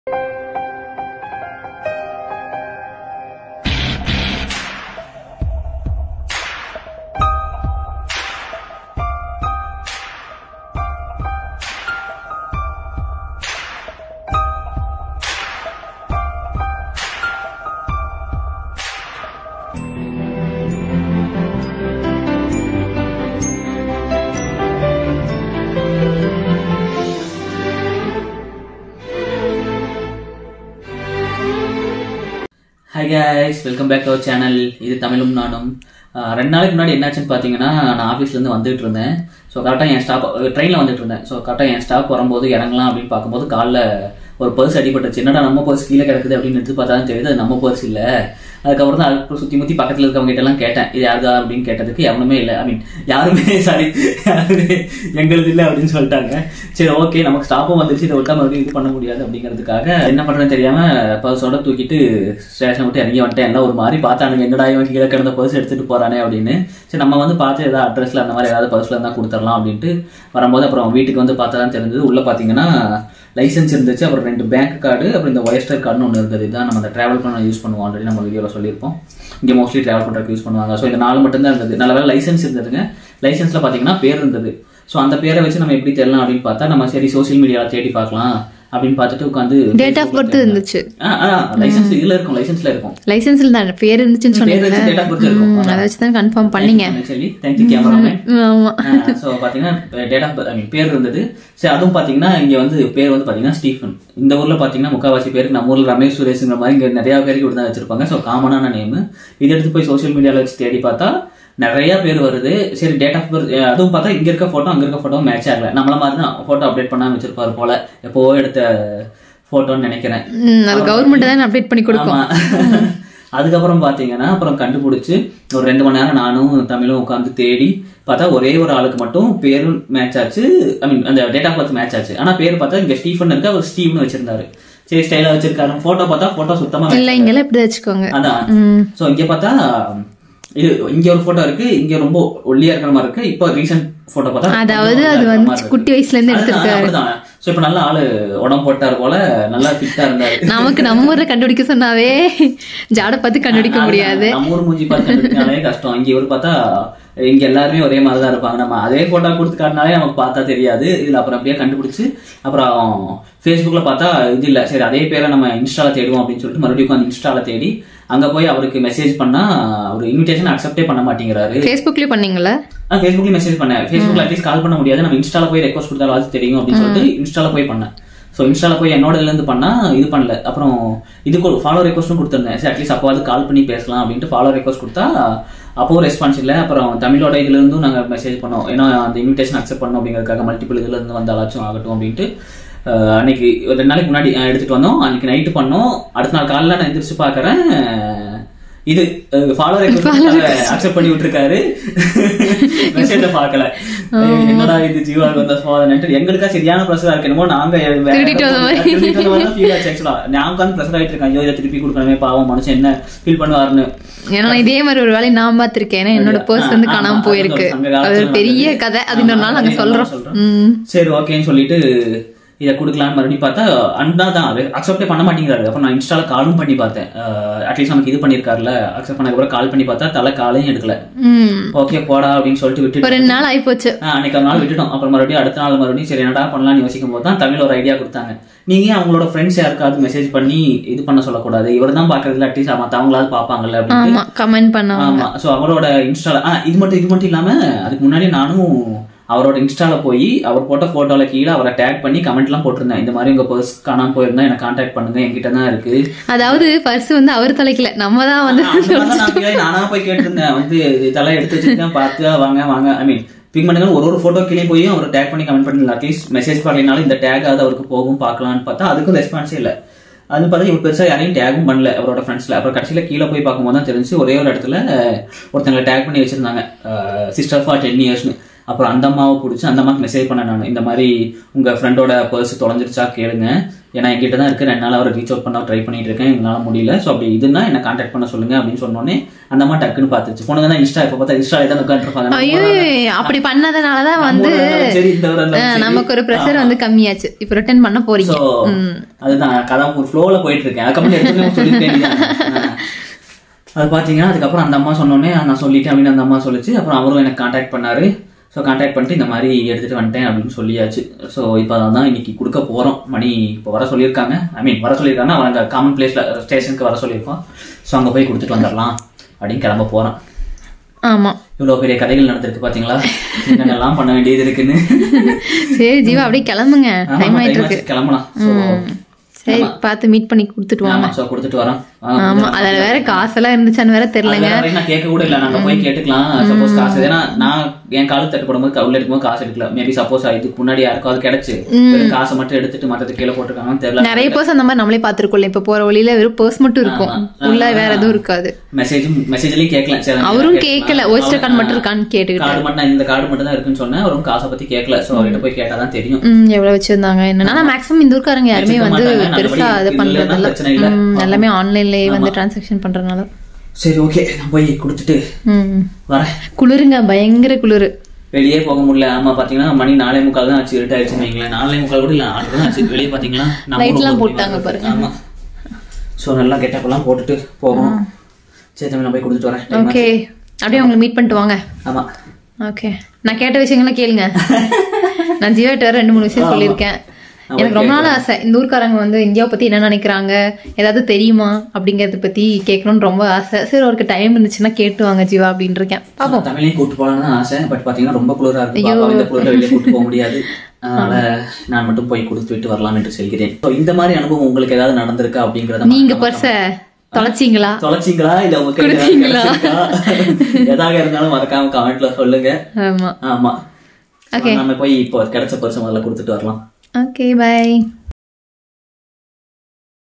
High guys welcome back to our channel இது தமிழும் நானும் ஆஹ் ரெண்டு நாளைக்கு முன்னாடி என்னாச்சுன்னு பார்த்தீங்கன்னா நான் ஆஃபீஸ்லேருந்து வந்துட்டு இருந்தேன் ஸோ கரெக்டாக என் ஸ்டாப் ட்ரெயினில் வந்துட்டு இருந்தேன் ஸோ கரெக்டாக என் ஸ்டாப் வரும்போது இறங்கலாம் அப்படின்னு பார்க்கும்போது காலில் ஒரு பர்ஸ் அடிபட்டுச்சு என்னடா நம்ம பர்ஸ் கீழே கிடக்குது அப்படின்னு எடுத்து பார்த்தா தான் தெரியுது அது நம்ம பர்ஸ் இல்லை அதுக்கப்புறம் தான் அதுக்கு சுற்றி முற்றி பக்கத்தில் இருக்கவங்க கிட்ட எல்லாம் கேட்டேன் இது யாருதா அப்படின்னு கேட்டதுக்கு எவனுமே இல்லை ஐ மீன் யாருமே சாரி யாருமே எங்களுது இல்லை அப்படின்னு சொல்லிட்டாங்க சரி ஓகே நமக்கு ஸ்டாப்பும் வந்துருச்சு இதை விட்டா மறுபடியும் இது பண்ண முடியாது அப்படிங்கிறதுக்காக என்ன பண்ணுறதுன்னு தெரியாம பர்ஸோட தூக்கிட்டு ஸ்டேஷன் விட்டு இறங்கி வந்துட்டேன் எல்லாம் ஒரு மாதிரி பார்த்தானுங்க என்னடா இவன் கீழே கிடந்த பர்ஸ் எடுத்துட்டு போறானே அப்படின்னு சரி நம்ம வந்து பார்த்து ஏதாவது அட்ரஸ்ல அந்த மாதிரி ஏதாவது பர்ஸ்ல இருந்தால் கொடுத்துடலாம் அப்படின்ட்டு வரும்போது அப்புறம் வீட்டுக்கு வந்து பார்த்தா தான் தெரிஞ்சது உள்ள பார்த்தீங்கன்னா லைசன்ஸ் இருந்துச்சு அப்புறம் ரெண்டு பேங்க் கார்டு அப்புறம் இந்த ஒயஸ்டர் கார்டுன்னு ஒன்று இருந்தது இதுதான் நம்ம அந்த ட்ராவல் பண்ண யூஸ் பண்ணுவோம் ஆல்ரெடி நம்ம வீடியோவில் சொல்லியிருப்போம் இங்கே மோஸ்ட்லி ட்ராவல் பண்ணுறதுக்கு யூஸ் பண்ணுவாங்க ஸோ இந்த நாலு மட்டும்தான் இருந்தது நல்ல வேலை லைசன்ஸ் இருந்ததுங்க லைசன்ஸில் பார்த்தீங்கன்னா பேர் இருந்தது ஸோ அந்த பேரை வச்சு நம்ம எப்படி தெரியலாம் அப்படின்னு பார்த்தா நம்ம சரி சோஷியல் மீடியாவில் தேடி பார்க்கலாம் அப்படின்னு பார்த்துட்டு உட்காந்து டேட் ஆஃப் பர்த் இருந்துச்சு லைசன்ஸ் இதுல இருக்கும் லைசன்ஸ்ல இருக்கும் லைசன்ஸ்ல தான் பேர் இருந்துச்சுன்னு பேர் சொன்னீங்க வச்சு டேட் ஆஃப் பர்த் இருக்கும் அதை வச்சு தான் கன்ஃபார்ம் பண்ணீங்க சொல்லி தேங்க்யூ கேமராமேன் ஆமா ஸோ பார்த்தீங்கன்னா டேட் ஆஃப் ஐ மீன் பேர் இருந்தது சரி அதுவும் பார்த்தீங்கன்னா இங்கே வந்து பேர் வந்து பார்த்தீங்கன்னா ஸ்டீஃபன் இந்த ஊரில் பார்த்தீங்கன்னா முக்கால்வாசி பேருக்கு நம்ம ஊரில் ரமேஷ் சுரேஷ்ங்கிற மாதிரி இங்கே நிறைய பேருக்கு இப்படி தான் வச்சிருப்பாங்க ஸோ காமனான நேம் இது எடுத்து போய் சோஷியல் மீடியாவில் வச்சு தேடி பார்த்தா நிறைய பேர் வருது சரி டேட் ஆஃப் பர்த் அதுவும் பார்த்தா இங்க இருக்க போட்டோ அங்க இருக்க போட்டோ மேட்ச் ஆகல நம்மள மாதிரி தான் போட்டோ அப்டேட் பண்ணாம வச்சிருப்பாரு போல எப்போ எடுத்த போட்டோன்னு நினைக்கிறேன் ம், அது கவர்மெண்ட் தான் அப்டேட் பண்ணி கொடுக்கும் ஆமா. அதுக்கப்புறம் பாத்தீங்கன்னா அப்புறம் கண்டுபிடிச்சு ஒரு ரெண்டு மணி நேரம் நானும் தமிழும் உட்காந்து தேடி பார்த்தா ஒரே ஒரு ஆளுக்கு மட்டும் பேரும் மேட்ச் ஆச்சு ஐ மீன் அந்த டேட் ஆஃப் பர்த் மேட்ச் ஆச்சு ஆனா பேர் பார்த்தா இங்க ஸ்டீஃபன் இருக்கு அவர் ஸ்டீவ்னு வச்சிருந்தாரு சரி ஸ்டைலா வச்சிருக்காரு போட்டோ பார்த்தா போட்டோ சுத்தமா match இல்ல இங்கெல்லாம் இப்படி வச்சுக்கோங்க அதான் ம். சோ இங்க பார்த்தா இது இங்க ஒரு போட்டோ இருக்கு இங்க ரொம்ப ஒல்லியா இருக்கிற மாதிரி இருக்கு இப்போ ரீசன்ட் போட்டோ பார்த்தா அதாவது கொஞ்சம் அது ஒல்லியா இருக்கிற வந்து மாதிரி இருக்கு. குட்டி வயசுல இருந்து எடுத்திருக்காரு அப்படிதான் சோ இப்ப நல்ல ஆளு உடம்பு போட்டார் போல நல்லா ஃபிட்டா இருந்தாரு நமக்கு நம்ம ஊர்ல கண்டுபிடிக்க சொன்னாவே ஜாட பார்த்து கண்டுபிடிக்க முடியாது நம்ம ஊர் மூஞ்சி பார்த்து கண்டுபிடிக்கனாலே கஷ்டம் இங்க இவர் பார்த்தா இங்க எல்லாருமே ஒரே மாதிரி தான் இருப்பாங்க நம்ம அதே போட்டோ கொடுத்து காட்டினாலே நமக்கு பார்த்தா தெரியாது இதுல அப்புறம் அப்படியே கண்டுபிடிச்சு அப்புறம் ஃபேஸ்புக்ல பார்த்தா இது இல்ல சரி அதே பேரை நம்ம இன்ஸ்டால தேடுவோம் அப்படின்னு சொல்லிட்டு மறுபடியும் உட்காந்து இன்ஸ்டால தேடி அங்க போய் அவருக்கு மெசேஜ் பண்ணா அவர் இன்விடேஷன் அக்செப்டே பண்ண மாட்டேங்கிறாரு ஃபேஸ்புக்லயும் பண்ணீங்களா ஃபேஸ்புக்ல மெசேஜ் பண்ணேன் ஃபேஸ்புக்ல அட்லீஸ்ட் கால் பண்ண முடியாது நம்ம இன்ஸ்டால போய் ரெக்வஸ்ட் கொடுத்தாலும் அது தெரியும் அப்படின்னு சொல்லிட்டு இன்ஸ்டால போய் பண்ணேன் ஸோ இன்ஸ்டால போய் என்னோட இதுல இருந்து பண்ணா இது பண்ணல அப்புறம் இதுக்கு ஒரு ஃபாலோ ரெக்வஸ்ட்டும் கொடுத்துருந்தேன் சரி அட்லீஸ்ட் அப்போவாது கால் பண்ணி பேசலாம் அப்படின்ட்டு ஃபாலோ ரெக்வஸ்ட் கொடுத்தா அப்பவும் ரெஸ்பான்ஸ் இல்லை அப்புறம் தமிழோட இதுல இருந்தும் நாங்க மெசேஜ் பண்ணோம் ஏன்னா அந்த இன்விடேஷன் அக்செப்ட் பண்ணோம் அப்படிங்கறதுக்காக மல்டிபிள் இதுல இருந்து வந்தாலாச்சும் ஆகட்டும் அப்படின்ட்டு அஹ், அன்னைக்கு ஒரு ரெண்டு நாளைக்கு முன்னாடி அஹ், எடுத்துட்டு வந்தோம் அன்னைக்கு நைட்டு பண்ணோம் அடுத்த நாள் காலைல நான் எந்திரிச்சு பாக்குறேன் இது ஃபாலோ அக்செப்ட் பண்ணி விட்டுருக்காரு மெசேஜ பார்க்கல என்னடா இது ஜீவாவுக்கு வந்த சோதனை எங்களுக்கா சரியான ப்ரெஷரா இருக்கு என்னமோ நாங்க வேற திருடிட்டு வந்த மாதிரி. திருடிட்டு வந்த மாதிரி தான் feel ஆச்சு actually. நான் உட்காந்து ப்ரெஷர் ஆயிட்டு இருக்கேன் ஐயோ இதை திருப்பி கொடுக்கணுமே பாவம் மனுஷன் என்ன ஃபீல் பண்ணுவாருன்னு ஏன்னா நான் இதே மாதிரி ஒரு வேலையை நான் பார்த்திருக்கேன் ஏன்னா என்னோட பர்ஸ் வந்து ஆமா, காணாம அது போயிருக்கு ஒரு சங்க அது காலத்துல ஒரு பெரிய நடந்தது. கதை அது இன்னொரு நாள் நாங்க ஆமா, சொல்றோம் சொல்றோம். ம். சரி ஓகேன்னு சொல்லிட்டு இதை கொடுக்கலான்னு மறுபடியும் பார்த்தா அண்ணா தான் அக்செப்டே பண்ண மாட்டேங்கிறாரு அப்ப நான் இன்ஸ்டால காலும் பண்ணி பார்த்தேன் அட்லீஸ்ட் நமக்கு இது பண்ணிருக்காருல அக்செப்ட் பண்ணதுக்கப்புறம் கால் பண்ணி பார்த்தா தலை காலையும் எடுக்கல ம். ஓகே போடா அப்படின்னு சொல்லிட்டு விட்டுட்டு ஒரு ரெண்டு நாள் ஆயிப்போச்சு ஆ, அன்னைக்கு ஒரு நாள் விட்டுட்டோம் அப்புறம் மறுபடியும் அடுத்த நாள் மறுபடியும் சரி என்னடா பண்ணலாம்னு யோசிக்கும் போது தான் தமிழ் ஒரு ஐடியா கொடுத்தாங்க நீங்க ஏன் அவங்களோட ஃப்ரெண்ட்ஸ் யாருக்காவது மெசேஜ் பண்ணி இது பண்ண சொல்லக்கூடாது இவர் தான் பாக்குறதுல அட்லீஸ்ட் மத்தவங்களாவது பாப்பாங்கல்ல அப்படின்னு ஆமா கமெண்ட் பண்ணாங்க ஆமா சோ அவரோட இன்ஸ்டால ஆ இது மட்டும் இது மட்டும் இல்லாம அதுக்கு முன்னாடி நானும் அவரோட இன்ஸ்டால போய் அவர் போட்ட போட்டோல கீழே அவரை டேக் பண்ணி கமெண்ட் எல்லாம் போட்டிருந்தேன் இந்த மாதிரி உங்க பர்ஸ் காணாம போயிருந்தா எனக்கு கான்டாக்ட் பண்ணுங்க என்கிட்ட தான் இருக்கு அதாவது பர்ஸ் வந்து அவர் தலைக்கல நம்ம தான் வந்து அந்த மாதிரி தான் நான் கீழே நானா போய் கேட்டிருந்தேன் வந்து இதெல்லாம் எடுத்து வச்சிருக்கேன் பார்த்து வாங்க வாங்க ஐ மீன் பிக் பண்ணுங்க ஒரு ஒரு போட்டோ கீழே போய் அவர் டேக் பண்ணி கமெண்ட் பண்ணல அட்லீஸ்ட் மெசேஜ் பண்ணலைனாலும் இந்த டேக் ஆகுது அவருக்கு போகும் பார்க்கலாம்னு பார்த்தா அதுக்கும் ரெஸ்பான்ஸே இல்லை அது பார்த்தா இவர் பெருசா யாரையும் டேகும் பண்ணல அவரோட ஃப்ரெண்ட்ஸ்ல அப்புறம் கடைசியில கீழே போய் பார்க்கும்போது தான் தெரிஞ்சு ஒரே ஒரு இடத்துல அஹ், ஒருத்தங்களை டேக் பண்ணி வச்சிருந்தாங்க சிஸ்டர் ஃபார் டென் இயர்ஸ்னு அப்புறம் அந்த அம்மாவை பிடிச்சி அந்த அம்மாவுக்கு மெசேஜ் பண்ண நான் இந்த மாதிரி உங்க ஃப்ரெண்டோட பர்ஸ் தொலைஞ்சிருச்சா கேளுங்க ஏன்னா என்கிட்ட தான் இருக்கு ரெண்டு நாள் அவரை ரீச் அவுட் பண்ண ட்ரை பண்ணிட்டு இருக்கேன் எங்களால முடியல ஸோ அப்படி இதுன்னா என்ன கான்டாக்ட் பண்ண சொல்லுங்க அப்படின்னு சொன்னோடனே அந்த அம்மா டக்குன்னு பார்த்துச்சு பொண்ணுங்க தான் இன்ஸ்டா இப்போ பார்த்தா இன்ஸ்டாலே தான் உட்காந்துருப்பாங்க ஐயோ அப்படி பண்ணதுனாலதான் வந்து சரி இந்த ஒரு அஹ், நமக்கு ஒரு ப்ரெஷர் வந்து கம்மியாச்சு இப்போ ரிட்டர்ன் பண்ண போறீங்க ஸோ அதுதான் கதை ஒரு ஃப்ளோல போயிட்டு இருக்கேன் அதுக்கப்புறம் எடுத்துன்னு சொல்லிட்டேன் அது பார்த்தீங்கன்னா அதுக்கப்புறம் அந்த அம்மா சொன்னோடனே நான் சொல்லிட்டேன் அப்படின்னு அந்த அம்மா சொல்லிச்சு அப்புறம் அவரும் எனக்கு காண்டாக்ட் பண்ணாரு ஸோ காண்டாக்ட் பண்ணிட்டு இந்த மாதிரி எடுத்துட்டு வந்துட்டேன் அப்படின்னு சொல்லியாச்சு ஸோ இப்போ அதான் இன்னைக்கு கொடுக்க போகிறோம் மணி இப்போ வர சொல்லியிருக்காங்க ஐ மீன் வர சொல்லியிருக்காங்க அவங்க காமன் பிளேஸில் ஸ்டேஷனுக்கு வர சொல்லியிருக்கோம் ஸோ அங்கே போய் கொடுத்துட்டு வந்துடலாம் அப்படின்னு கிளம்ப போகிறோம் ஆமா இவ்வளோ பெரிய கதைகள் நடந்திருக்கு பார்த்தீங்களா என்னென்னலாம் பண்ண வேண்டியது இருக்குன்னு சரி ஜீவா அப்படியே கிளம்புங்க ஆமா, டைம் ஆயிட்டு time இருக்கு ஆச்சு, கிளம்பலாம் ஸோ சரி பார்த்து மீட் பண்ணி கொடுத்துட்டு வாங்க ஆமா ஸோ கொடுத்துட்டு வரோம் ஆமா அதுல வேற காசெல்லாம் இருந்துச்சான்னு வேற தெரியலங்க அது வேற வரைக்கும் நான் கேட்க கூட இல்ல நாங்க போய் கேட்டுக்கலாம் சப்போஸ் காசு ஏன்னா நான் என் காலு தட்டுப்படும் போது உள்ள இருக்கும்போது காசு எடுக்கல மேபி சப்போஸ் இதுக்கு முன்னாடி யாருக்காவது கிடைச்சு வெறும் காசை மட்டும் எடுத்துட்டு மத்தது கீழே போட்டிருக்காங்கன்னு தெரியல நிறைய பர்ஸ் அந்த மாதிரி நம்மளே பார்த்திருக்கோம்ல இப்ப போற வழியில வெறும் பர்ஸ் மட்டும் இருக்கும் உள்ள வேற எதுவும் இருக்காது மெசேஜ் மெசேஜ்லயும் கேட்கல சரி அவரும் கேட்கல ஒயிஸ்டர் கார்டு மட்டும் இருக்கான்னு கேட்டுக்கிட்டு கார்டு மட்டும் நான் இந்த கார்டு மட்டும் தான் இருக்குன்னு சொன்னேன் அவரும் காசை பத்தி கேட்கல சோ அவர்கிட்ட போய் கேட்டாதான் தெரியும் ம் எவ்வளவு வச்சிருந்தாங்க என்னன்னா மேக்ஸிமம் இந்த ஊர்க்காரங்க யாருமே வச்சிருக்க வந்து மாட்டாங்க, பெருசா நல்லபடி இது இல்லைன்னா பண்றதில்ல பிரச்சனை இல்ல. ம், எல்லாமே ஆன்லைன்லயே வந்து டிரான்சாக்ஷன் பண்றதுனால சரி ஓகே நான் போய் கொடுத்துட்டு ம் வரேன் குளிருங்க பயங்கர குளிரு வெளியே போக முடியல ஆமா பாத்தீங்கன்னா மணி நாலே முக்கால் தான் ஆச்சு இருட்டு ஆயிடுச்சுன்னு வைங்களேன் நாலே முக்கால் கூட இல்ல ஆறு தான் ஆச்சு வெளியே பாத்தீங்களா நம்ம Light எல்லாம் ஊருக்கு போட்டாங்க வரதுக்கு. பாருங்க. ஆமா சோ நல்லா கெட்டப்பெல்லாம் போட்டுட்டு போவோம் சரி தம்பி நான் போய் கொடுத்துட்டு வரேன் Time ஓகே அப்படியே உங்களை மீட் பண்ணிட்டு வாங்க ஆச்சு. ஆமா ஓகே நான் கேட்ட விஷயங்களை கேளுங்க நான் ஜீவாட்ட வேற ரெண்டு மூணு விஷயம் சொல்லியிருக்கேன் எனக்கு ரொம்ப நாள் ஆசை இந்த ஊர்க்காரங்க வந்து இந்தியாவை பத்தி என்ன நினைக்கிறாங்க ஏதாவது தெரியுமா அப்படிங்கறத பத்தி கேட்கணும்னு ரொம்ப ஆசை சரி அவருக்கு டைம் இருந்துச்சுன்னா கேட்டு வாங்க ஜீவா அப்படின்னு இருக்கேன் பாப்போம் தமிழையும் கூட்டு போகலாம்னு தான் ஆசை பட் பாத்தீங்கன்னா ரொம்ப குளிரா இருக்கு பாப்பா இந்த குளிர வெளியே கூட்டு போக முடியாது அதனால நான் மட்டும் போய் கொடுத்து விட்டு வரலாம் என்று சொல்கிறேன் So, இந்த மாதிரி அனுபவம் உங்களுக்கு ஏதாவது நடந்திருக்கா அப்படிங்கறத நீங்க பர்ச தொலைச்சிங்களா தொலைச்சிங்களா இல்ல உங்க கையில ஏதாவது கிடைச்சிருக்கா? எதாக இருந்தாலும் மறக்காம கமெண்ட்ல சொல்லுங்க ஆமா ஆமா நம்ம போய் இப்போ கிடைச்ச பரிசு முதல்ல கொடுத்துட்டு வரலாம் ஓகே பை